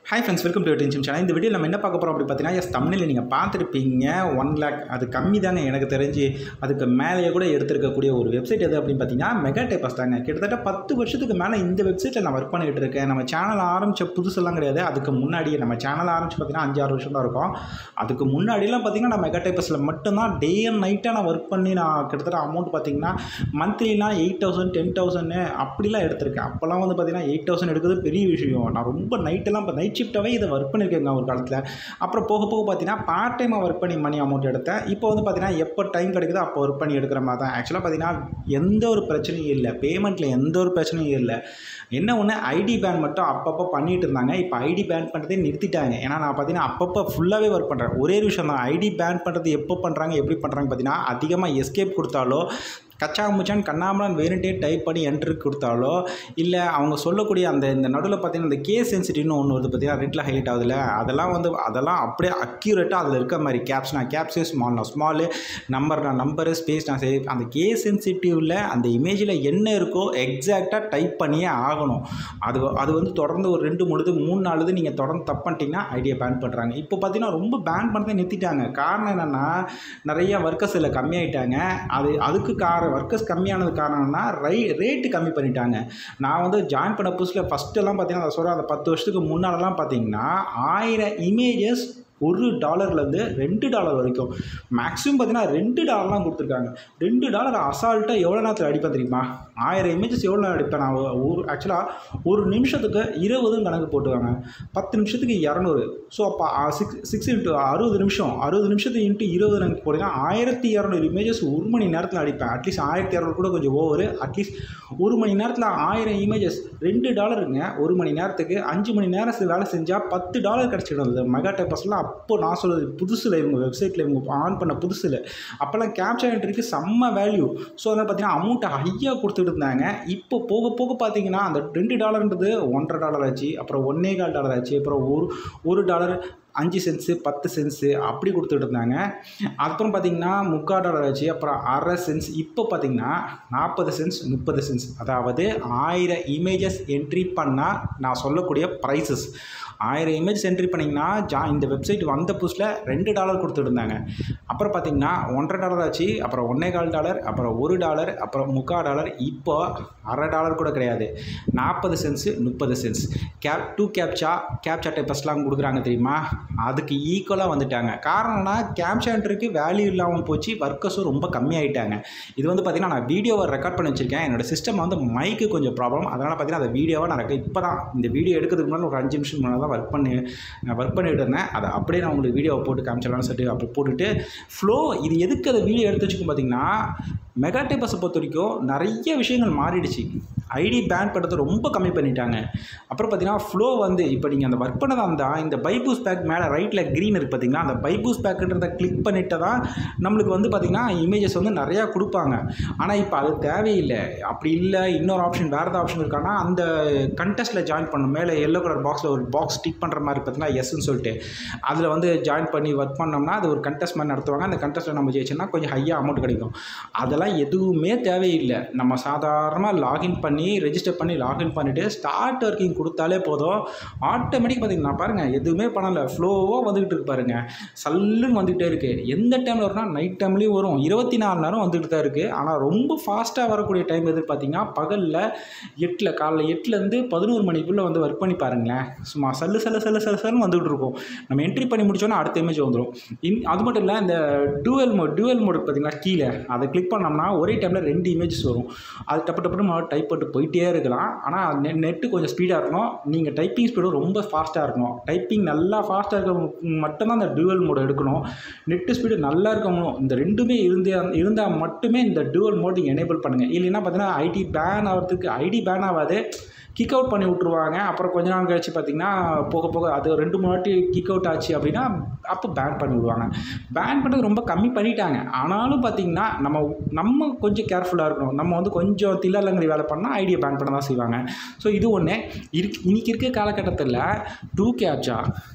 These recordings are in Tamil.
hi friends welcome to tension channel இந்த வீடியோ நம்ம என்ன பார்க்க போகிறோம் அப்படி பார்த்தீங்கன்னா எஸ் தமிழில் நீங்கள் பார்த்துருப்பீங்க ஒன் லேக் அது கம்மி தாங்க எனக்கு தெரிஞ்சு அதுக்கு மேலேயே கூட எடுத்திருக்கக்கூடிய ஒரு வெப்சைட் எது அப்படின்னு பார்த்தீங்கன்னா மெகா டேப்பஸ் தாங்க கிட்டத்தட்ட பத்து வருஷத்துக்கு மேலே இந்த வெப்சைட்டில் நான் ஒர்க் பண்ணிகிட்டு இருக்கேன் நம்ம சேனல் ஆரம்பித்த புதுசெல்லாம் கிடையாது அதுக்கு முன்னாடியே நம்ம சேனல் ஆரம்பிச்சு பார்த்தீங்கன்னா அஞ்சாறு வருஷம் தான் இருக்கும் அதுக்கு முன்னாடிலாம் பார்த்தீங்கன்னா நான் மெகா டேப்பஸில் மட்டும்தான் டே அண்ட் நைட்டாக நான் ஒர்க் பண்ணி நான் கிட்டத்தட்ட அமௌண்ட் பார்த்தீங்கன்னா மந்த்லிலாம் எயிட் தௌசண்ட் டென் தௌசண்ட் அப்படிலாம் எடுத்திருக்கேன் அப்போல்லாம் வந்து பார்த்தீங்கன்னா எயிட் தௌசண்ட் எடுக்கிறது பெரிய விஷயம் நான் ரொம்ப நைட்டெல்லாம் இப்போ நைட் ஷிஃப்ட்டாகவே இதை ஒர்க் பண்ணியிருக்கேங்க ஒரு காலத்தில் அப்புறம் போக போக பார்த்தீங்கன்னா பார்ட் டைமாக ஒர்க் பண்ணி மணி அமௌண்ட் எடுத்தேன் இப்போ வந்து பார்த்தீங்கன்னா எப்போ டைம் கிடைக்குதோ அப்போ ஒர்க் பண்ணி எடுக்கிற மாதிரி தான் ஆக்சுவலாக பார்த்தீங்கன்னா எந்த ஒரு பிரச்சனையும் இல்லை பேமெண்ட்டில் எந்த ஒரு பிரச்சனையும் இல்லை என்ன ஒன்று ஐடி பேன் மட்டும் அப்பப்போ பண்ணிட்டு இருந்தாங்க இப்போ ஐடி பேன் பண்ணுறதே நிறுத்திட்டாங்க ஏன்னா நான் பார்த்தீங்கன்னா அப்பப்போ ஃபுல்லாகவே ஒர்க் பண்ணுறேன் ஒரே ஒரு விஷயம் தான் ஐடி பேன் பண்ணுறது எப்போ பண்ணுறாங்க எப்படி பண்ணுறாங்க பார்த்தீங்கன்னா அதிகமாக எஸ்கேப் கொடுத்தாலோ கச்சா முச்சான் கண்ணாமலான் வேணுட்டே டைப் பண்ணி என்ட்ரு கொடுத்தாலோ இல்லை அவங்க சொல்லக்கூடிய அந்த இந்த நடுவில் பார்த்தீங்கன்னா இந்த கேஸ் சென்சிட்டிவ்னு ஒன்று வருது பார்த்தீங்கன்னா ரெட்டில் ஹைலைட் ஆகுதுல அதெல்லாம் வந்து அதெல்லாம் அப்படியே அக்யூரேட்டாக அதில் இருக்க மாதிரி கேப்ஸ் நான் கேப்ஸே ஸ்மால் நான் ஸ்மாலு நம்பர் நான் நம்பரு ஸ்பேஸ் நான் சரி அந்த கேஸ் சென்சிட்டிவில் அந்த இமேஜில் என்ன இருக்கோ எக்ஸாக்டாக டைப் பண்ணியே ஆகணும் அது அது வந்து தொடர்ந்து ஒரு ரெண்டு மூணு மூணு நாலுது நீங்கள் தொடர்ந்து தப்பு பண்ணிட்டீங்கன்னா ஐடியா பேன் பண்ணுறாங்க இப்போ பார்த்தீங்கன்னா ரொம்ப பேன் பண்ணதை நிறுத்திட்டாங்க காரணம் என்னென்னா நிறைய ஒர்க்கர்ஸ் இதில் கம்மியாயிட்டாங்க அது அதுக்கு காரணம் ஒர்க்கர்ஸ் கம்மியானது காரணம்னா ரை ரேட்டு கம்மி பண்ணிட்டாங்க நான் வந்து ஜாயின் பண்ண புதுசில் ஃபஸ்ட்டெல்லாம் பார்த்தீங்கன்னா அதை சொல்கிறேன் அந்த பத்து வருஷத்துக்கு முன்னாலலாம் பார்த்தீங்கன்னா ஆயிரம் இமேஜஸ் ஒரு டாலர்லேருந்து ரெண்டு டாலர் வரைக்கும் மேக்ஸிமம் பார்த்தீங்கன்னா ரெண்டு டாலர்லாம் கொடுத்துருக்காங்க ரெண்டு டாலர் அசால்ட்டாக எவ்வளோ நேரத்தில் அடிப்பேன் தெரியுமா ஆயிரம் இமேஜஸ் எவ்வளோ நேரம் அடிப்பேன் நான் ஒரு ஆக்சுவலாக ஒரு நிமிஷத்துக்கு இருபதும் கணக்கு போட்டுவாங்க பத்து நிமிஷத்துக்கு இரநூறு ஸோ அப்போ சிக்ஸ் சிக்ஸ் இன்ட்டு அறுபது நிமிஷம் அறுபது நிமிஷத்துக்கு இன்ட்டு இருபது கணக்கு போட்டிங்கன்னா ஆயிரத்தி இரநூறு இமேஜஸ் ஒரு மணி நேரத்தில் அடிப்பேன் அட்லீஸ்ட் ஆயிரத்தி இரநூறு கூட கொஞ்சம் ஓவர் அட்லீஸ்ட் ஒரு மணி நேரத்தில் ஆயிரம் இமேஜஸ் ரெண்டு டாலருங்க ஒரு மணி நேரத்துக்கு அஞ்சு மணி நேரம் வேலை செஞ்சால் பத்து டாலர் கிடச்சிடும் இந்த மெகா டைப்பஸ்லாம் அப்போ நான் சொல்கிறது புதுசில் இவங்க வெப்சைட்டில் இவங்க ஆன் பண்ண புதுசில் அப்போல்லாம் கேப்சர் என்ட்ரிக்கு செம்ம வேல்யூ ஸோ அதனால் பார்த்தீங்கன்னா அமௌண்ட்டை ஹையாக கொடுத்துட்டு இருந்தாங்க இப்போ போக போக பார்த்தீங்கன்னா அந்த ரெண்டு டாலர்ன்றது ஒன்றரை டாலர் ஆச்சு அப்புறம் ஒன்னே கால் டாலர் ஆச்சு அப்புறம் ஒரு ஒரு டாலர் அஞ்சு சென்ஸு பத்து சென்ஸு அப்படி கொடுத்துட்டு இருந்தாங்க அப்புறம் பார்த்திங்கன்னா முக்கால் டாலர் ஆச்சு அப்புறம் அரை சென்ஸ் இப்போ பார்த்திங்கன்னா நாற்பது சென்ஸ் முப்பது சென்ஸ் அதாவது ஆயிரம் இமேஜஸ் என்ட்ரி பண்ணால் நான் சொல்லக்கூடிய ப்ரைஸஸ் ஆயிரம் இமேஜ் என்ட்ரி பண்ணிங்கன்னா ஜா இந்த வெப்சைட் வந்த புதுசில் ரெண்டு டாலர் கொடுத்துருந்தாங்க அப்புறம் பார்த்திங்கன்னா ஒன்றரை டாலர் ஆச்சு அப்புறம் ஒன்றே கால் டாலர் அப்புறம் ஒரு டாலர் அப்புறம் முக்கால் டாலர் இப்போ அரை டாலர் கூட கிடையாது நாற்பது சென்ஸு முப்பது cents cap two captcha captcha டைப்பஸ்லாம் கொடுக்குறாங்க தெரியுமா அதுக்கு ஈக்குவலாக வந்துட்டாங்க காரணம்னா கேப்சா என்ட்ரிக்கு வேல்யூ இல்லாமல் போச்சு ஒர்க்கர்ஸும் ரொம்ப கம்மியாயிட்டாங்க இது வந்து பார்த்திங்கன்னா நான் வீடியோவை ரெக்கார்ட் பண்ணி வச்சுருக்கேன் என்னோடய சிஸ்டம் வந்து மைக்கு கொஞ்சம் ப்ராப்ளம் அதனால் பார்த்திங்கன்னா அந்த வீடியோவை நான் ரெக்க இப்போ தான் இந்த வீடியோ எடுக்கிறதுக்கு முன்னாடி ஒரு அஞ்சு நிமிஷம் முன்னாடி தான் ஒர்க் பண்ணி நான் ஒர்க் பண்ணிட்டு இருந்தேன் அதை அப்படியே நான் உங்களுக்கு வீடியோவை போட்டு காமிச்சிடலாம்னு சொல்லிட்டு அப்படி போட்டுட்டு ஃப்ளோ இது எதுக்கு அதை வீடியோ எடுத்து வச்சுக்கும் பார்த்தீங்கன்னா மெகா டேப்பஸை பொறுத்த வரைக்கும் நிறைய விஷயங்கள் மாறிடுச்சு ஐடி பேன் பண்ணுறது ரொம்ப கம்மி பண்ணிட்டாங்க அப்புறம் பார்த்தீங்கன்னா ஃப்ளோ வந்து இப்போ நீங்கள் அந்த ஒர்க் பண்ணதாக இருந்தால் இந்த பைபூஸ் பேக் மேலே ரைட்டில் க்ரீன் இருக்குது பார்த்தீங்கன்னா அந்த பைபூஸ் பேக்குன்றதை கிளிக் பண்ணிட்டு தான் நம்மளுக்கு வந்து பார்த்திங்கன்னா இமேஜஸ் வந்து நிறையா கொடுப்பாங்க ஆனால் இப்போ அது தேவையில்லை அப்படி இல்லை இன்னொரு ஆப்ஷன் வேறு ஏதாவது ஆப்ஷன் இருக்கான்னா அந்த கண்டெஸ்ட்டில் ஜாயின் பண்ணணும் மேலே எல்லோ கலர் பாக்ஸில் ஒரு பாக்ஸ் டிக் பண்ணுற மாதிரி பார்த்தீங்கன்னா எஸ்ன்னு சொல்லிட்டு அதில் வந்து ஜாயின் பண்ணி ஒர்க் பண்ணோம்னா அது ஒரு கண்டெஸ்ட் மாதிரி நடத்துவாங்க அந்த கண்டெஸ்ட்டில் நம்ம ஜெயிச்சோன்னா கொஞ்சம் ஹையாக அமௌண்ட் கிடைக்கும் அதெல்லாம் அதெல்லாம் எதுவுமே தேவையில்லை நம்ம சாதாரணமாக லாகின் பண்ணி ரெஜிஸ்டர் பண்ணி லாகின் பண்ணிவிட்டு ஸ்டார்ட் ஒர்க்கிங் கொடுத்தாலே போதும் ஆட்டோமேட்டிக் பார்த்தீங்கன்னா பாருங்கள் எதுவுமே பண்ணலை ஃப்ளோவாக வந்துக்கிட்டு இருக்கு பாருங்கள் சல்லுன்னு வந்துக்கிட்டே இருக்குது எந்த டைமில் வரும்னா நைட் டைம்லேயும் வரும் இருபத்தி நாலு நேரம் வந்துக்கிட்டு தான் இருக்குது ஆனால் ரொம்ப ஃபாஸ்ட்டாக வரக்கூடிய டைம் எது பார்த்தீங்கன்னா பகலில் எட்டில் காலைல எட்டுலேருந்து பதினோரு மணிக்குள்ளே வந்து ஒர்க் பண்ணி பாருங்களேன் சும்மா சல்லு சல்லு சல்லு சல்லு சல்லுன்னு வந்துகிட்டு இருக்கும் நம்ம என்ட்ரி பண்ணி முடிச்சோன்னா அடுத்த இமேஜ் வந்துடும் இன் அது மட்டும் இல்லை இந்த டூவல் மோட் டூவல் மோட் பார்த்தீங்கன்னா கீழே அதை கிளிக் பண்ணோம்னா பண்ணோம்னா ஒரே டைமில் ரெண்டு இமேஜஸ் வரும் அது டப்பு டப்புன்னு டைப் போட்டு போயிட்டே இருக்கலாம் ஆனால் நெ நெட்டு கொஞ்சம் ஸ்பீடாக இருக்கணும் நீங்கள் டைப்பிங் ஸ்பீடும் ரொம்ப ஃபாஸ்ட்டாக இருக்கணும் டைப்பிங் நல்லா ஃபாஸ்ட்டாக இருக்க மட்டும்தான் இந்த டுவல் மோட் எடுக்கணும் நெட்டு ஸ்பீடு நல்லா இருக்கணும் இந்த ரெண்டுமே இருந்தே இருந்தால் மட்டுமே இந்த டுவல் மோட் நீங்கள் எனேபிள் பண்ணுங்கள் இல்லைன்னா பார்த்தீங்கன்னா ஐடி பேன் ஆகிறதுக்கு ஐடி பேன் ஆகாது கிக் அவுட் பண்ணி விட்ருவாங்க அப்புறம் கொஞ்ச நாள் கழிச்சு பார்த்திங்கன்னா போக போக அது ரெண்டு மூணு வாட்டி கிக் அவுட் ஆச்சு அப்படின்னா அப்போ பேன் பண்ணி விடுவாங்க பேன் பண்ணுறது ரொம்ப கம்மி பண்ணிட்டாங்க ஆனாலும் பார்த்திங்கன்னா நம்ம நம்ம கொஞ்சம் கேர்ஃபுல்லாக இருக்கணும் நம்ம வந்து கொஞ்சம் தில்லாலங்கடி வேலை பண்ணால் ஐடியா பேன் பண்ண தான் செய்வாங்க ஸோ இது ஒன்று இருக்கு இன்றைக்கி இருக்க காலகட்டத்தில் two captcha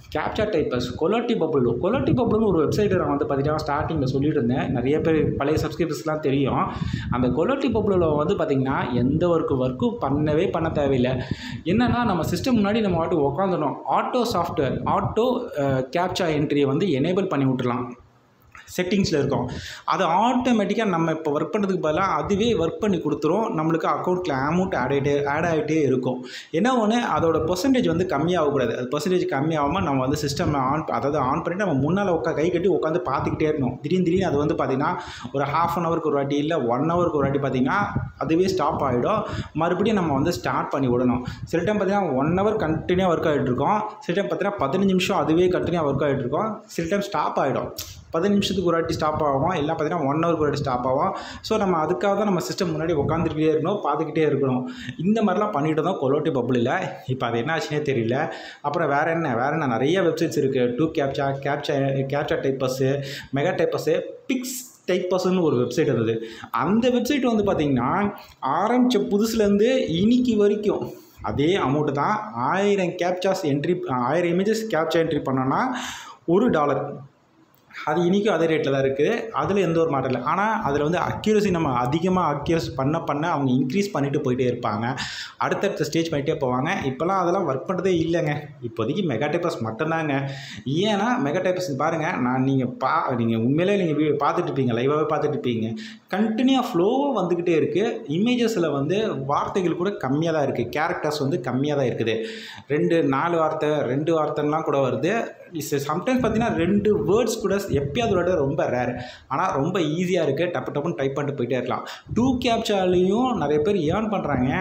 captcha typers kolotibablo கொலோட்டி பபுள்னு ஒரு வெப்சைட் நான் வந்து பார்த்தீங்கன்னா ஸ்டார்டிங்கில் சொல்லிட்டு இருந்தேன் நிறைய பேர் பழைய சப்ஸ்கிரைபர்ஸ்லாம் தெரியும் அந்த கொலோட்டி பபுளில் வந்து பார்த்திங்கன்னா எந்த ஒர்க்கு ஒர்க்கும் பண்ணவே பண்ண தேவையில்லை என்னென்னா நம்ம சிஸ்டம் முன்னாடி நம்ம வாட்டி உட்காந்துடும் ஆட்டோ சாஃப்ட்வேர் ஆட்டோ கேப்சா என்ட்ரியை வந்து எனேபிள் பண்ணி விட்டுலாம் செட்டிங்ஸில் இருக்கும் அது ஆட்டோமேட்டிக்காக நம்ம இப்போ ஒர்க் பண்ணுறதுக்கு பதிலாக அதுவே ஒர்க் பண்ணி கொடுத்துரும் நம்மளுக்கு அக்கௌண்ட்டில் அமௌண்ட் ஆட் ஆகிட்டே ஆட் ஆகிட்டே இருக்கும் என்ன ஒன்று அதோட பர்சன்டேஜ் வந்து கம்மியாகக்கூடாது அது பர்சன்டேஜ் கம்மியாகாமல் நம்ம வந்து சிஸ்டம் ஆன் அதாவது ஆன் பண்ணிட்டு நம்ம முன்னால் உட்கா கை கட்டி உட்காந்து பார்த்துக்கிட்டே இருக்கணும் திடீர்னு திடீர்னு அது வந்து பார்த்திங்கன்னா ஒரு ஹாஃப் அன் ஹவருக்கு ஒரு வாட்டி இல்லை ஒன் ஹவருக்கு ஒரு வாட்டி பார்த்திங்கன்னா அதுவே ஸ்டாப் ஆகிடும் மறுபடியும் நம்ம வந்து ஸ்டார்ட் பண்ணி விடணும் சில டைம் பார்த்திங்கன்னா ஒன் ஹவர் கண்டினியூவாக ஒர்க் ஆகிட்டு இருக்கோம் சில டைம் பார்த்தீங்கன்னா பதினஞ்சு நிமிஷம் அதுவே கண்டினியூவாக ஒர்க் ஆகிட்டு இருக்கும் சில டைம் ஸ்டாப் ஆகிடும் பதினஞ்சு நிமிஷத்துக்கு ஒரு வாட்டி ஸ்டாப் ஆகும் இல்லை பார்த்தீங்கன்னா ஒன் ஹவருக்கு ஒரு வாட்டி ஸ்டாப் ஆகும் ஸோ நம்ம அதுக்காக தான் நம்ம சிஸ்டம் முன்னாடி உட்காந்துக்கிட்டே இருக்கணும் பார்த்துக்கிட்டே இருக்கணும் இந்த மாதிரிலாம் பண்ணிட்டு தான் கொலோட்டி பப்புளில் இப்போ அது என்ன ஆச்சுன்னே தெரியல அப்புறம் வேறு என்ன வேறு என்ன நிறைய வெப்சைட்ஸ் இருக்குது two captcha captcha captcha typers mega typers pix டைப்பஸ்ன்னு ஒரு வெப்சைட் இருந்தது அந்த வெப்சைட் வந்து பார்த்திங்கன்னா ஆரம்பித்த புதுசுலேருந்து இன்னைக்கு வரைக்கும் அதே அமௌண்ட்டு தான் ஆயிரம் கேப்சாஸ் என்ட்ரி ஆயிரம் இமேஜஸ் கேப்சா என்ட்ரி பண்ணோன்னா ஒரு டாலர் அது இன்றைக்கும் அதே ரேட்டில் தான் இருக்குது அதில் எந்த ஒரு மாற்றம் இல்லை ஆனால் அதில் வந்து அக்யூரசி நம்ம அதிகமாக அக்யூரஸ் பண்ண பண்ண அவங்க இன்க்ரீஸ் பண்ணிட்டு போயிட்டே இருப்பாங்க அடுத்தடுத்த ஸ்டேஜ் பண்ணிகிட்டே போவாங்க இப்போல்லாம் அதெல்லாம் ஒர்க் பண்ணுறதே இல்லைங்க இப்போதைக்கு மெகா டைப்பஸ் மட்டும்தாங்க ஏன்னா மெகா டைப்பஸ் பாருங்கள் நான் நீங்கள் பா நீங்கள் உண்மையிலே நீங்கள் வீடியோ பார்த்துட்டு இருப்பீங்க லைவாகவே பார்த்துட்டு இருப்பீங்க கண்டினியூவாக ஃப்ளோவாக வந்துக்கிட்டே இருக்குது இமேஜஸில் வந்து வார்த்தைகள் கூட கம்மியாக தான் இருக்குது கேரக்டர்ஸ் வந்து கம்மியாக தான் இருக்குது ரெண்டு நாலு வார்த்தை ரெண்டு வார்த்தைலாம் கூட வருது சம்டைம்ஸ் பார்த்தீங்கன்னா ரெண்டு வேர்ட்ஸ் கூட எப்பயாவது விட ரொம்ப ரேர் ஆனால் ரொம்ப ஈஸியாக இருக்குது டப்பு டப்புன்னு டைப் பண்ணிட்டு போயிட்டே இருக்கலாம் டூ கேப்சாலையும் நிறைய பேர் ஏர்ன் பண்ணுறாங்க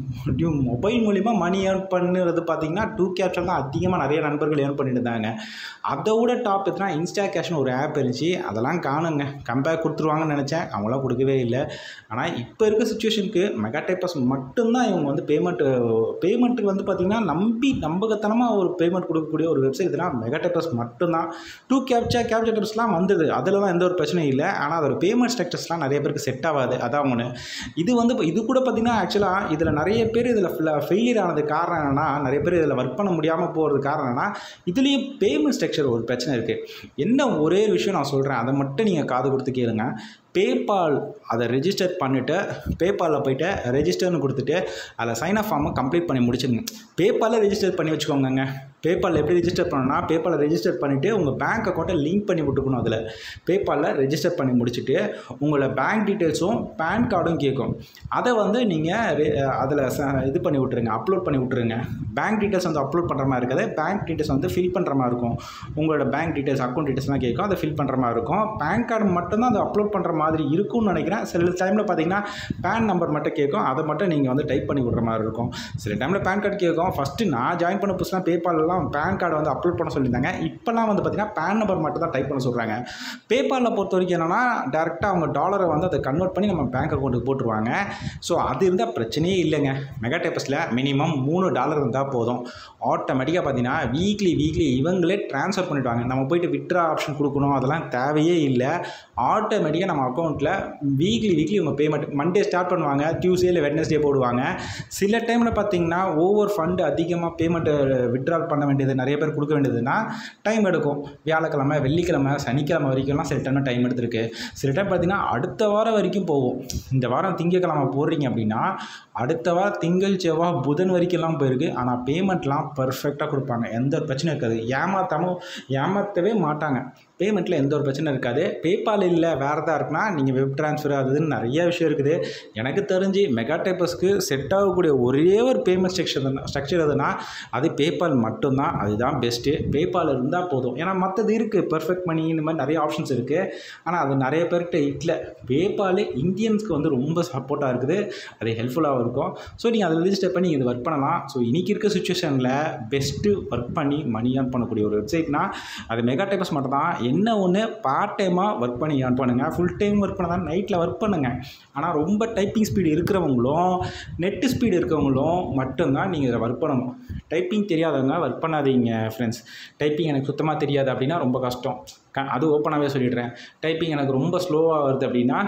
மொபைல் மூலிமா மணி ஏர்ன் பண்ணுறது பார்த்தீங்கன்னா டூ கேப்சா தான் அதிகமாக நிறைய நண்பர்கள் ஏர்ன் பண்ணிட்டு இருந்தாங்க அதை விட டாப் எத்தனா இன்ஸ்டா கேஷ்னு ஒரு ஆப் இருந்துச்சு அதெல்லாம் காணுங்க கம்பேக் கொடுத்துருவாங்கன்னு நினச்சேன் அவங்களாம் கொடுக்கவே இல்லை ஆனால் இப்போ இருக்க சுச்சுவேஷனுக்கு மெகா டைப்பஸ் மட்டும்தான் இவங்க வந்து பேமெண்ட்டு பேமெண்ட்டுக்கு வந்து பார்த்திங்கன்னா நம்பி நம்பகத்தனமாக ஒரு பேமெண்ட் கொடுக்கக்கூடிய ஒரு வெப்சைட் இதெல்லாம் மெகா டைப்பஸ் மட்டும்தான் டூ கேப்சா கேப்சா டைப்ஸ்லாம் வந்தது அதில் தான் எந்த ஒரு பிரச்சனையும் இல்லை ஆனால் அதோட பேமெண்ட் ஸ்ட்ரக்சர்ஸ்லாம் நிறைய பேருக்கு செட் ஆகாது அதான் ஒன்று இது வந்து இது கூட பார்த்திங்கன்னா ஆக்சுவலாக இதில் நிறைய பேர் இதில் ஃபெயிலியர் ஆனது காரணம் என்னென்னா நிறைய பேர் இதில் ஒர்க் பண்ண முடியாமல் போகிறது காரணம் என்னன்னா இதுலேயும் பேமெண்ட் ஸ்ட்ரக்சர் ஒரு பிரச்சனை இருக்குது என்ன ஒரே விஷயம் நான் சொல்கிறேன் அதை மட்டும் நீங்கள் காது கொடுத்து கேளுங்க பேபால் அதை ரெஜிஸ்டர் பண்ணிவிட்டு பேபாலில் போயிட்டு ரெஜிஸ்டர்னு கொடுத்துட்டு அதில் சைன் அப் ஃபார்மை கம்ப்ளீட் பண்ணி முடிச்சிடுங்க பேபாலில் ரெஜிஸ்டர் பண்ணி வச்சுக்கோங்கங்க பேபாலில் எப்படி ரெஜிஸ்டர் பண்ணணும்னா பேபாலில் ரெஜிஸ்டர் பண்ணிவிட்டு உங்கள் பேங்க் அக்கௌண்ட்டை லிங்க் பண்ணி விட்டுக்கணும் அதில் பேபாலில் ரெஜிஸ்டர் பண்ணி முடிச்சுட்டு உங்களோட பேங்க் டீட்டெயில்ஸும் பேன் கார்டும் கேட்கும் அதை வந்து நீங்கள் அதில் இது பண்ணி விட்ருங்க அப்லோட் பண்ணி விட்ருங்க பேங்க் டீட்டெயில்ஸ் வந்து அப்லோட் பண்ணுற மாதிரி இருக்காது பேங்க் டீட்டெயில்ஸ் வந்து ஃபில் பண்ணுற மாதிரி இருக்கும் உங்களோட பேங்க் டீட்டெயில்ஸ் அக்கௌண்ட் டீட்டெயில்ஸ்லாம் கேட்கும் அதை ஃபில் பண்ணுற மாதிரி இருக்கும் பேன் கார்டு மட்டும்தான் அதை அப்லோட் பண்ணுற மாதிரி இருக்கும்னு நினைக்கிறேன் சில டைமில் பார்த்தீங்கன்னா பேன் நம்பர் மட்டும் கேட்கும் அதை மட்டும் நீங்கள் வந்து டைப் பண்ணி விட்ற மாதிரி இருக்கும் சில டைமில் பேன் கார்டு கேட்கும் ஃபஸ்ட்டு நான் ஜாயின் பண்ண புதுசுலாம் பேபாலெலாம் பேன் கார்டு வந்து அப்லோட் பண்ண சொல்லியிருந்தாங்க இப்போல்லாம் வந்து பார்த்தீங்கன்னா பேன் நம்பர் மட்டும் தான் டைப் பண்ண சொல்கிறாங்க பேபாலில் பொறுத்த வரைக்கும் என்னென்னா டேரெக்டாக அவங்க டாலரை வந்து அதை கன்வெர்ட் பண்ணி நம்ம பேங்க் அக்கௌண்ட்டுக்கு போட்டுருவாங்க ஸோ அது இருந்தால் பிரச்சனையே இல்லைங்க மெகா டைப்பஸில் மினிமம் மூணு டாலர் இருந்தால் போதும் ஆட்டோமேட்டிக்காக பார்த்தீங்கன்னா வீக்லி வீக்லி இவங்களே ட்ரான்ஸ்ஃபர் பண்ணிவிடுவாங்க நம்ம போயிட்டு விட்ரா ஆப்ஷன் கொடுக்கணும் அதெல்லாம் தேவையே இல்லை ஆட்டோமேட்டிக்காக நம்ம அக்கௌண்ட்டில் வீக்லி வீக்லி உங்கள் பேமெண்ட் மண்டே ஸ்டார்ட் பண்ணுவாங்க டியூஸ்டே இல்லை வெட்னஸ்டே போடுவாங்க சில டைமில் பார்த்தீங்கன்னா ஓவர் ஃபண்டு அதிகமாக பேமெண்ட்டு விட்ரால் பண்ண வேண்டியது நிறைய பேர் கொடுக்க வேண்டியதுன்னா டைம் எடுக்கும் வியாழக்கிழமை வெள்ளிக்கிழமை சனிக்கிழமை வரைக்கும்லாம் சில டைம் டைம் எடுத்திருக்கு சில டைம் பார்த்தீங்கன்னா அடுத்த வாரம் வரைக்கும் போகும் இந்த வாரம் திங்கக்கிழமை போடுறீங்க அப்படின்னா அடுத்த வாரம் திங்கள் செவ்வாய் புதன் வரைக்கும்லாம் போயிருக்கு ஆனால் பேமெண்ட்லாம் பர்ஃபெக்டாக கொடுப்பாங்க எந்த ஒரு பிரச்சனையும் இருக்காது ஏமாத்தாமல் ஏமாற்றவே மாட்டாங்க பேமெண்ட்டில் எந்த ஒரு பிரச்சனை இருக்காது பேபால் இல்லை வேறு எதாவது இருக்குன்னா நீங்கள் வெப் ட்ரான்ஸ்ஃபர் அது இதுன்னு நிறைய விஷயம் இருக்குது எனக்கு தெரிஞ்சு மெகா டைப்பஸ்க்கு செட் ஆகக்கூடிய ஒரே ஒரு பேமெண்ட் ஸ்ட்ரக்சர் ஸ்ட்ரக்சர் எதுனா அது பேபால் மட்டும்தான் அதுதான் பெஸ்ட்டு பேபால் இருந்தால் போதும் ஏன்னா மற்றது இருக்குது பெர்ஃபெக்ட் மணி இந்த மாதிரி நிறைய ஆப்ஷன்ஸ் இருக்குது ஆனால் அது நிறைய பேர்கிட்ட இல்லை பேபால் இந்தியன்ஸ்க்கு வந்து ரொம்ப சப்போர்ட்டாக இருக்குது அது ஹெல்ப்ஃபுல்லாகவும் இருக்கும் ஸோ நீங்கள் அதில் ரிஜிஸ்டர் பண்ணி இது ஒர்க் பண்ணலாம் ஸோ இன்றைக்கி இருக்க சுச்சுவேஷனில் பெஸ்ட்டு ஒர்க் பண்ணி மணி ஏர்ன் பண்ணக்கூடிய ஒரு வெப்சைட்னா அது மெகா டைப்பஸ் மட்டும் தான் என்ன ஒன்று பார்ட் டைமாக ஒர்க் பண்ணி ஏர்ன் பண்ணுங்கள் ஃபுல் டைம் ஒர்க் பண்ண தான் நைட்டில் ஒர்க் பண்ணுங்கள் ஆனால் ரொம்ப டைப்பிங் ஸ்பீடு இருக்கிறவங்களும் நெட்டு ஸ்பீடு இருக்கவங்களும் மட்டும்தான் நீங்கள் இதில் ஒர்க் பண்ணணும் டைப்பிங் தெரியாதவங்க ஒர்க் பண்ணாதீங்க ஃப்ரெண்ட்ஸ் டைப்பிங் எனக்கு சுத்தமாக தெரியாது அப்படின்னா ரொம்ப கஷ்டம் க அது ஓப்பனாகவே சொல்லிடுறேன் டைப்பிங் எனக்கு ரொம்ப ஸ்லோவாக வருது அப்படின்னா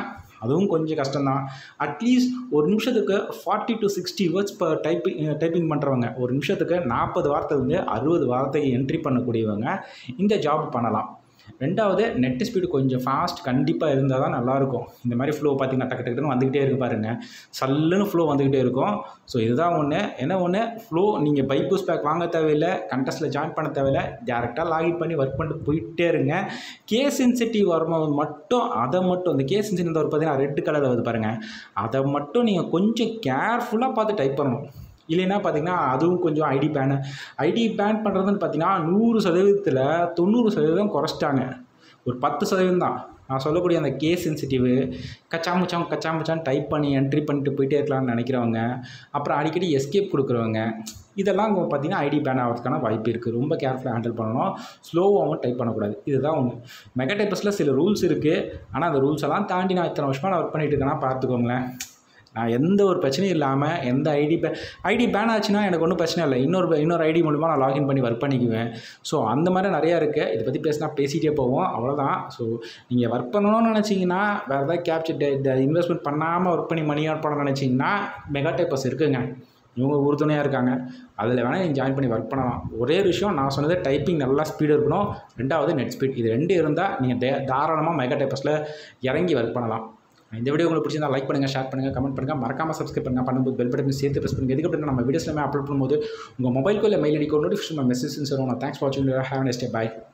அதுவும் கொஞ்சம் கஷ்டம்தான் அட்லீஸ்ட் ஒரு நிமிஷத்துக்கு ஃபார்ட்டி டு சிக்ஸ்டி வேர்ட்ஸ் இப்போ டைப்பிங் டைப்பிங் பண்ணுறவங்க ஒரு நிமிஷத்துக்கு நாற்பது வார்த்தைலேருந்து அறுபது வார்த்தையை என்ட்ரி பண்ணக்கூடியவங்க இந்த ஜாப் பண்ணலாம் ரெண்டாவது நெட் ஸ்பீடு கொஞ்சம் ஃபாஸ்ட் கண்டிப்பாக இருந்தால் தான் நல்லாயிருக்கும் இந்த மாதிரி ஃப்ளோ பார்த்தீங்கன்னா டக்கு டக்குன்னு வந்துக்கிட்டே இருக்கு பாருங்க சல்லுன்னு ஃப்ளோ வந்துக்கிட்டே இருக்கும் ஸோ இதுதான் ஒன்று என்ன ஒன்று ஃப்ளோ நீங்கள் பைப்பூஸ் பேக் வாங்க தேவையில்லை கண்டஸ்ட்டில் ஜாயின் பண்ண தேவையில்லை டேரெக்டாக லாகின் பண்ணி ஒர்க் பண்ணிட்டு போயிட்டே இருங்க கேஸ் சென்சிட்டிவ் வரும்போது மட்டும் அதை மட்டும் இந்த கேஸ் சென்சிட்டிவ் ஒரு பார்த்தீங்கன்னா ரெட் கலரில் வருது பாருங்கள் அதை மட்டும் நீங்கள் கொஞ்சம் கேர்ஃபுல்லாக பார்த்து டைப் பண்ணணும் இல்லைன்னா பார்த்தீங்கன்னா அதுவும் கொஞ்சம் ஐடி பேனு ஐடி பேன் பண்ணுறதுன்னு பார்த்தீங்கன்னா நூறு சதவீதத்தில் தொண்ணூறு சதவீதம் குறைச்சிட்டாங்க ஒரு பத்து சதவீதம் தான் நான் சொல்லக்கூடிய அந்த கேஸ் சென்சிட்டிவ் கச்சாமுச்சாம் கச்சாமுச்சான் டைப் பண்ணி என்ட்ரி பண்ணிட்டு போயிட்டே இருக்கலாம்னு நினைக்கிறவங்க அப்புறம் அடிக்கடி எஸ்கேப் கொடுக்குறவங்க இதெல்லாம் இங்கே பார்த்தீங்கன்னா ஐடி பேன் ஆகிறதுக்கான வாய்ப்பு இருக்குது ரொம்ப கேர்ஃபுல்லாக ஹேண்டில் பண்ணணும் ஸ்லோவாகவும் டைப் பண்ணக்கூடாது இதுதான் ஒன்று மெகா டைப்பஸில் சில ரூல்ஸ் இருக்குது ஆனால் அந்த ரூல்ஸ் எல்லாம் தாண்டி நான் இத்தனை வருஷமாக நான் ஒர்க் பண்ணிட்டு இருக்கேன்னா பார்த்துக்கோங்களேன் நான் எந்த ஒரு பிரச்சனையும் இல்லாமல் எந்த ஐடி பே ஐடி பேன் ஆச்சுன்னா எனக்கு ஒன்றும் பிரச்சனை இல்லை இன்னொரு இன்னொரு ஐடி மூலிமா நான் லாகின் பண்ணி ஒர்க் பண்ணிக்குவேன் ஸோ அந்த மாதிரி நிறையா இருக்குது இதை பற்றி பேசினா பேசிகிட்டே போவோம் அவ்வளோதான் ஸோ நீங்கள் ஒர்க் பண்ணணும்னு நினச்சிங்கன்னா வேறு ஏதாவது கேப்சர் இன்வெஸ்ட்மெண்ட் பண்ணாமல் ஒர்க் பண்ணி மணி ஏர்ன் பண்ண நினச்சிங்கன்னா மெகா டைப்பஸ் இருக்குங்க இவங்க உறுதுணையாக இருக்காங்க அதில் வேணால் நீங்கள் ஜாயின் பண்ணி ஒர்க் பண்ணலாம் ஒரே விஷயம் நான் சொன்னது டைப்பிங் நல்லா ஸ்பீடு இருக்கணும் ரெண்டாவது நெட் ஸ்பீட் இது ரெண்டு இருந்தால் நீங்கள் தே தாராளமாக மெகா டைப்பஸில் இறங்கி ஒர்க் பண்ணலாம் இந்த வீடியோ உங்களுக்கு பிடிச்சிருந்தா லைக் பண்ணுங்கள் ஷேர் பண்ணுங்கள் கமெண்ட் பண்ணுங்கள் மறக்காம சப்ஸ்கிரைப் பண்ணுங்கள் பண்ணும்போது பெல் பட்டன் சேர்த்து ப்ரெஸ் பண்ணுங்கள் எதுக்கு அப்படின்னா நம்ம வீடியோஸ் எல்லாமே அப்லோட் பண்ணும்போது உங்கள் மொபைலுக்கு இல்லை மெயில் அடிக்கோ நோட்டிஃபிகேஷன் மெசேஜ் வரும் நான் தேங்க்ஸ் ஃபார் வாட்சிங் ஹேவ் நெஸ்ட் பை